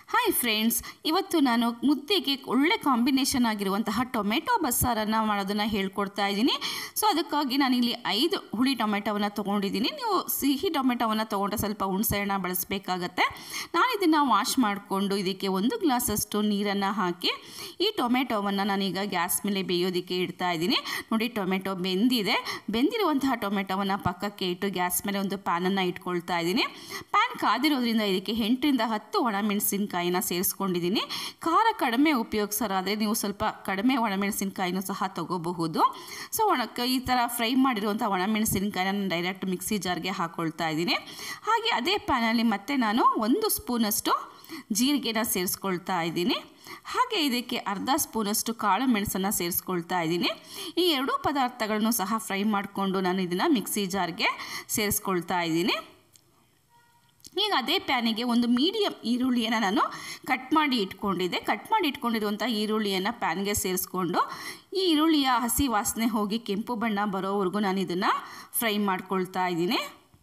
hi friends ಇವತ್ತು ನಾನು ಮುದ್ದೆಗೆ ಒಳ್ಳೆ ಕಾಂಬಿನೇಷನ್ ಆಗಿರುವಂತಹ ಟೊಮೆಟೊ ಬಸ್ಸಾರನ್ನು ಮಾಡೋದನ್ನು ಹೇಳ್ಕೊಡ್ತಾ ಇದ್ದೀನಿ ಸೊ ಅದಕ್ಕಾಗಿ ನಾನಿಲ್ಲಿ ಐದು ಹುಳಿ ಟೊಮೆಟೊವನ್ನು ತೊಗೊಂಡಿದ್ದೀನಿ ನೀವು ಸಿಹಿ ಟೊಮೆಟೊವನ್ನು ತೊಗೊಂಡ್ರೆ ಸ್ವಲ್ಪ ಹುಣಸೆಹಣ್ಣ ಬಳಸಬೇಕಾಗತ್ತೆ ನಾನು ಇದನ್ನು ವಾಶ್ ಮಾಡಿಕೊಂಡು ಇದಕ್ಕೆ ಒಂದು ಗ್ಲಾಸಷ್ಟು ನೀರನ್ನು ಹಾಕಿ ಈ ಟೊಮೆಟೊವನ್ನು ನಾನೀಗ ಗ್ಯಾಸ್ ಮೇಲೆ ಬೇಯೋದಕ್ಕೆ ಇಡ್ತಾ ಇದ್ದೀನಿ ನೋಡಿ ಟೊಮೆಟೊ ಬೆಂದಿದೆ ಬೆಂದಿರುವಂತಹ ಟೊಮೆಟೊವನ್ನು ಪಕ್ಕಕ್ಕೆ ಇಟ್ಟು ಗ್ಯಾಸ್ ಮೇಲೆ ಒಂದು ಪ್ಯಾನನ್ನು ಇಟ್ಕೊಳ್ತಾ ಇದ್ದೀನಿ ಪ್ಯಾನ್ ಕಾದಿರೋದ್ರಿಂದ ಇದಕ್ಕೆ ಎಂಟರಿಂದ ಹತ್ತು ಒಣಮೆಣಸಿನ್ಕಾಯಿನ ಸೇರಿಸ್ಕೊಂಡಿದ್ದೀನಿ ಖಾರ ಕಡಿಮೆ ಉಪಯೋಗಿಸೋರಾದರೆ ನೀವು ಸ್ವಲ್ಪ ಕಡಿಮೆ ಒಣಮೆಣಸಿನ್ಕಾಯಿನೂ ಸಹ ತಗೋಬಹುದು ಸೊ ಒಣಕ್ಕೆ ಈ ಥರ ಫ್ರೈ ಮಾಡಿರುವಂಥ ಒಣಮೆಣಸಿನ್ಕಾಯಿನ ನಾನು ಡೈರೆಕ್ಟ್ ಮಿಕ್ಸಿ ಜಾರ್ಗೆ ಹಾಕ್ಕೊಳ್ತಾ ಇದ್ದೀನಿ ಹಾಗೆ ಅದೇ ಪ್ಯಾನಲ್ಲಿ ಮತ್ತೆ ನಾನು ಒಂದು ಸ್ಪೂನಷ್ಟು ಜೀರಿಗೆನ ಸೇರಿಸ್ಕೊಳ್ತಾ ಇದ್ದೀನಿ ಹಾಗೆ ಇದಕ್ಕೆ ಅರ್ಧ ಸ್ಪೂನಷ್ಟು ಕಾಳು ಮೆಣಸನ್ನು ಸೇರಿಸ್ಕೊಳ್ತಾ ಇದ್ದೀನಿ ಈ ಎರಡೂ ಪದಾರ್ಥಗಳನ್ನು ಸಹ ಫ್ರೈ ಮಾಡಿಕೊಂಡು ನಾನು ಇದನ್ನು ಮಿಕ್ಸಿ ಜಾರ್ಗೆ ಸೇರಿಸ್ಕೊಳ್ತಾ ಇದ್ದೀನಿ ಈಗ ಅದೇ ಪ್ಯಾನಿಗೆ ಒಂದು ಮೀಡಿಯಮ್ ಈರುಳ್ಳಿಯನ್ನು ನಾನು ಕಟ್ ಮಾಡಿ ಇಟ್ಕೊಂಡಿದ್ದೆ ಕಟ್ ಮಾಡಿ ಇಟ್ಕೊಂಡಿರುವಂಥ ಈರುಳ್ಳಿಯನ್ನು ಪ್ಯಾನ್ಗೆ ಸೇರಿಸ್ಕೊಂಡು ಈ ಈರುಳ್ಳಿಯ ಹಸಿ ವಾಸನೆ ಹೋಗಿ ಕೆಂಪು ಬಣ್ಣ ಬರೋವರೆಗೂ ನಾನು ಇದನ್ನು ಫ್ರೈ ಮಾಡ್ಕೊಳ್ತಾ ಇದ್ದೀನಿ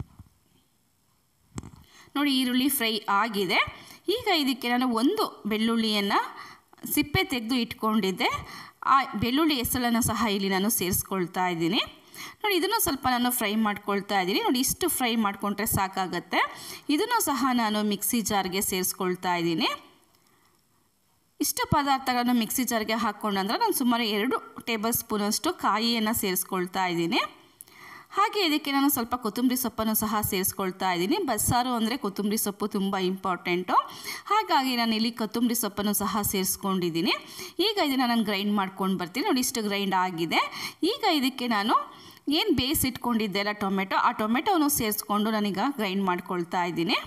ನೋಡಿ ಈರುಳ್ಳಿ ಫ್ರೈ ಆಗಿದೆ ಈಗ ಇದಕ್ಕೆ ನಾನು ಒಂದು ಬೆಳ್ಳುಳ್ಳಿಯನ್ನು ಸಿಪ್ಪೆ ತೆಗೆದು ಇಟ್ಕೊಂಡಿದ್ದೆ ಆ ಬೆಳ್ಳುಳ್ಳಿ ಹೆಸಳನ್ನು ಸಹ ಇಲ್ಲಿ ನಾನು ಸೇರಿಸ್ಕೊಳ್ತಾ ಇದ್ದೀನಿ ನೋಡಿ ಇದನ್ನು ಸ್ವಲ್ಪ ನಾನು ಫ್ರೈ ಮಾಡ್ಕೊಳ್ತಾ ಇದ್ದೀನಿ ನೋಡಿ ಇಷ್ಟು ಫ್ರೈ ಮಾಡಿಕೊಂಡ್ರೆ ಸಾಕಾಗತ್ತೆ ಇದನ್ನು ಸಹ ನಾನು ಮಿಕ್ಸಿ ಜಾರ್ಗೆ ಸೇರಿಸ್ಕೊಳ್ತಾ ಇದ್ದೀನಿ ಇಷ್ಟು ಪದಾರ್ಥಗಳನ್ನು ಮಿಕ್ಸಿ ಜಾರ್ಗೆ ಹಾಕ್ಕೊಂಡಂದ್ರೆ ನಾನು ಸುಮಾರು ಎರಡು ಟೇಬಲ್ ಸ್ಪೂನಷ್ಟು ಕಾಯಿಯನ್ನು ಸೇರಿಸ್ಕೊಳ್ತಾ ಇದ್ದೀನಿ ಹಾಗೆ ಇದಕ್ಕೆ ನಾನು ಸ್ವಲ್ಪ ಕೊತ್ತಂಬರಿ ಸೊಪ್ಪನ್ನು ಸಹ ಸೇರಿಸ್ಕೊಳ್ತಾ ಇದ್ದೀನಿ ಬಸ್ಸಾರು ಅಂದರೆ ಕೊತ್ತಂಬರಿ ಸೊಪ್ಪು ತುಂಬ ಇಂಪಾರ್ಟೆಂಟು ಹಾಗಾಗಿ ನಾನು ಇಲ್ಲಿ ಕೊತ್ತಂಬರಿ ಸೊಪ್ಪನ್ನು ಸಹ ಸೇರಿಸ್ಕೊಂಡಿದ್ದೀನಿ ಈಗ ಇದನ್ನು ನಾನು ಗ್ರೈಂಡ್ ಮಾಡ್ಕೊಂಡು ಬರ್ತೀನಿ ನೋಡಿ ಇಷ್ಟು ಗ್ರೈಂಡ್ ಆಗಿದೆ ಈಗ ಇದಕ್ಕೆ ನಾನು ಏನು ಬೇಯಿಸಿಟ್ಕೊಂಡಿದ್ದೆ ಅಲ್ಲ ಟೊಮೆಟೊ ಆ ಟೊಮೆಟೊವನ್ನು ಸೇರಿಸ್ಕೊಂಡು ನಾನೀಗ ಗ್ರೈಂಡ್ ಮಾಡ್ಕೊಳ್ತಾ ಇದ್ದೀನಿ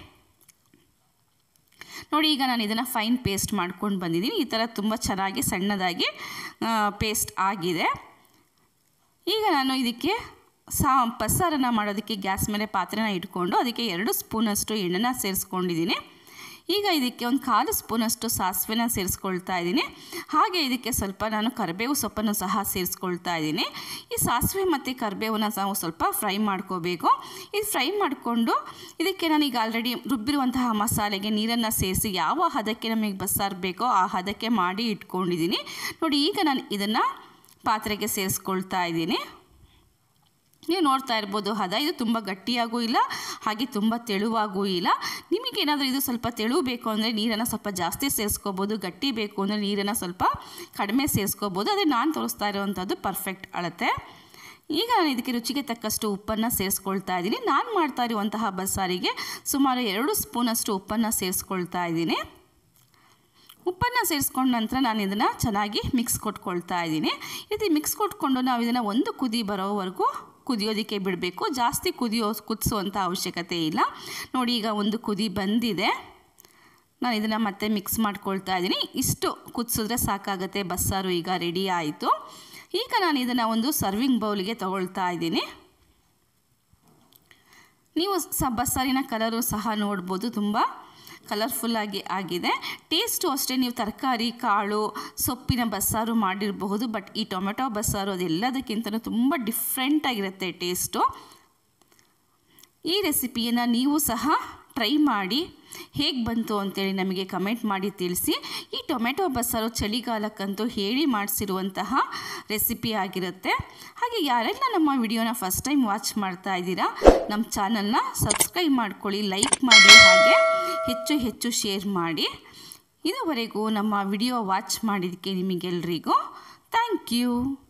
ನೋಡಿ ಈಗ ನಾನು ಇದನ್ನು ಫೈನ್ ಪೇಸ್ಟ್ ಮಾಡ್ಕೊಂಡು ಬಂದಿದ್ದೀನಿ ಈ ಥರ ತುಂಬ ಚೆನ್ನಾಗಿ ಸಣ್ಣದಾಗಿ ಪೇಸ್ಟ್ ಆಗಿದೆ ಈಗ ನಾನು ಇದಕ್ಕೆ ಸಾ ಬಸ್ಸಾರನ್ನು ಮಾಡೋದಕ್ಕೆ ಗ್ಯಾಸ್ ಮೇಲೆ ಪಾತ್ರೆನ ಇಟ್ಕೊಂಡು ಅದಕ್ಕೆ ಎರಡು ಸ್ಪೂನಷ್ಟು ಎಣ್ಣೆನ ಸೇರಿಸ್ಕೊಂಡಿದ್ದೀನಿ ಈಗ ಇದಕ್ಕೆ ಒಂದು ಕಾಲು ಸ್ಪೂನಷ್ಟು ಸಾಸಿವೆನ ಸೇರಿಸ್ಕೊಳ್ತಾ ಇದ್ದೀನಿ ಹಾಗೆ ಇದಕ್ಕೆ ಸ್ವಲ್ಪ ನಾನು ಕರಿಬೇವು ಸೊಪ್ಪನ್ನು ಸಹ ಸೇರಿಸ್ಕೊಳ್ತಾ ಇದ್ದೀನಿ ಈ ಸಾಸಿವೆ ಮತ್ತು ಕರಿಬೇವನ್ನ ನಾವು ಸ್ವಲ್ಪ ಫ್ರೈ ಮಾಡ್ಕೋಬೇಕು ಇದು ಫ್ರೈ ಮಾಡಿಕೊಂಡು ಇದಕ್ಕೆ ನಾನೀಗ ಆಲ್ರೆಡಿ ರುಬ್ಬಿರುವಂತಹ ಮಸಾಲೆಗೆ ನೀರನ್ನು ಸೇರಿಸಿ ಯಾವ ಹದಕ್ಕೆ ನಮಗೆ ಬಸ್ಸಾರು ಬೇಕೋ ಆ ಹದಕ್ಕೆ ಮಾಡಿ ಇಟ್ಕೊಂಡಿದ್ದೀನಿ ನೋಡಿ ಈಗ ನಾನು ಇದನ್ನು ಪಾತ್ರೆಗೆ ಸೇರಿಸ್ಕೊಳ್ತಾ ಇದ್ದೀನಿ ನೀವು ನೋಡ್ತಾ ಇರ್ಬೋದು ಹದ ಇದು ತುಂಬ ಗಟ್ಟಿಯಾಗೂ ಇಲ್ಲ ಹಾಗೆ ತುಂಬ ತೆಳುವಾಗೂ ಇಲ್ಲ ನಿಮಗೇನಾದರೂ ಇದು ಸ್ವಲ್ಪ ತೆಳು ಬೇಕು ಅಂದರೆ ನೀರನ್ನು ಸ್ವಲ್ಪ ಜಾಸ್ತಿ ಸೇರಿಸ್ಕೋಬೋದು ಗಟ್ಟಿ ಬೇಕು ಅಂದರೆ ನೀರನ್ನು ಸ್ವಲ್ಪ ಕಡಿಮೆ ಸೇರಿಸ್ಕೋಬೋದು ಅದೇ ನಾನು ತೋರಿಸ್ತಾ ಇರೋವಂಥದ್ದು ಪರ್ಫೆಕ್ಟ್ ಅಳತೆ ಈಗ ನಾನು ಇದಕ್ಕೆ ರುಚಿಗೆ ತಕ್ಕಷ್ಟು ಉಪ್ಪನ್ನು ಸೇರಿಸ್ಕೊಳ್ತಾ ಇದ್ದೀನಿ ನಾನು ಮಾಡ್ತಾ ಇರುವಂತಹ ಬಸ್ಸಾರಿಗೆ ಸುಮಾರು ಎರಡು ಸ್ಪೂನಷ್ಟು ಉಪ್ಪನ್ನು ಸೇರಿಸ್ಕೊಳ್ತಾ ಇದ್ದೀನಿ ಉಪ್ಪನ್ನು ಸೇರಿಸ್ಕೊಂಡ ನಂತರ ನಾನು ಇದನ್ನು ಚೆನ್ನಾಗಿ ಮಿಕ್ಸ್ ಕೊಟ್ಕೊಳ್ತಾ ಇದ್ದೀನಿ ಇದು ಮಿಕ್ಸ್ ಕೊಟ್ಕೊಂಡು ನಾವು ಇದನ್ನು ಒಂದು ಕುದಿ ಬರೋವರೆಗೂ ಕುದಿಯೋದಕ್ಕೆ ಬಿಡಬೇಕು ಜಾಸ್ತಿ ಕುದಿಯೋ ಕುದಿಸುವಂಥ ಅವಶ್ಯಕತೆ ಇಲ್ಲ ನೋಡಿ ಈಗ ಒಂದು ಕುದಿ ಬಂದಿದೆ ನಾನು ಇದನ್ನು ಮತ್ತೆ ಮಿಕ್ಸ್ ಮಾಡ್ಕೊಳ್ತಾ ಇದ್ದೀನಿ ಇಷ್ಟು ಕುದಿಸಿದ್ರೆ ಸಾಕಾಗತ್ತೆ ಬಸ್ಸಾರು ಈಗ ರೆಡಿ ಆಯಿತು ಈಗ ನಾನು ಇದನ್ನು ಒಂದು ಸರ್ವಿಂಗ್ ಬೌಲಿಗೆ ತಗೊಳ್ತಾ ಇದ್ದೀನಿ ನೀವು ಸ ಬಸ್ಸಾರಿನ ಕಲರು ಸಹ ನೋಡ್ಬೋದು ತುಂಬ ಕಲರ್ಫುಲ್ಲಾಗಿ ಆಗಿದೆ ಟೇಸ್ಟು ಅಷ್ಟೇ ನೀವು ತರಕಾರಿ ಕಾಳು ಸೊಪ್ಪಿನ ಬಸ್ಸಾರು ಮಾಡಿರಬಹುದು ಬಟ್ ಈ ಟೊಮೆಟೊ ಬಸ್ಸಾರು ಅದೆಲ್ಲದಕ್ಕಿಂತಲೂ ತುಂಬ ಡಿಫ್ರೆಂಟಾಗಿರುತ್ತೆ ಟೇಸ್ಟು ಈ ರೆಸಿಪಿಯನ್ನು ನೀವು ಸಹ ಟ್ರೈ ಮಾಡಿ ಹೇಗೆ ಬಂತು ಅಂತೇಳಿ ನಮಗೆ ಕಮೆಂಟ್ ಮಾಡಿ ತಿಳಿಸಿ ಈ ಟೊಮೆಟೊ ಬಸ್ಸಾರು ಚಳಿಗಾಲಕ್ಕಂತೂ ಹೇಳಿ ಮಾಡಿಸಿರುವಂತಹ ರೆಸಿಪಿ ಆಗಿರುತ್ತೆ ಹಾಗೆ ಯಾರೆಲ್ಲ ನಮ್ಮ ವಿಡಿಯೋನ ಫಸ್ಟ್ ಟೈಮ್ ವಾಚ್ ಮಾಡ್ತಾ ಇದ್ದೀರಾ ನಮ್ಮ ಚಾನಲ್ನ ಸಬ್ಸ್ಕ್ರೈಬ್ ಮಾಡ್ಕೊಳ್ಳಿ ಲೈಕ್ ಮಾಡಿ ಹಾಗೆ ಹೆಚ್ಚು ಹೆಚ್ಚು ಶೇರ್ ಮಾಡಿ ಇದುವರೆಗೂ ನಮ್ಮ ವಿಡಿಯೋ ವಾಚ್ ಮಾಡಿದ್ದಕ್ಕೆ ನಿಮಗೆಲ್ರಿಗೂ ಥ್ಯಾಂಕ್ ಯು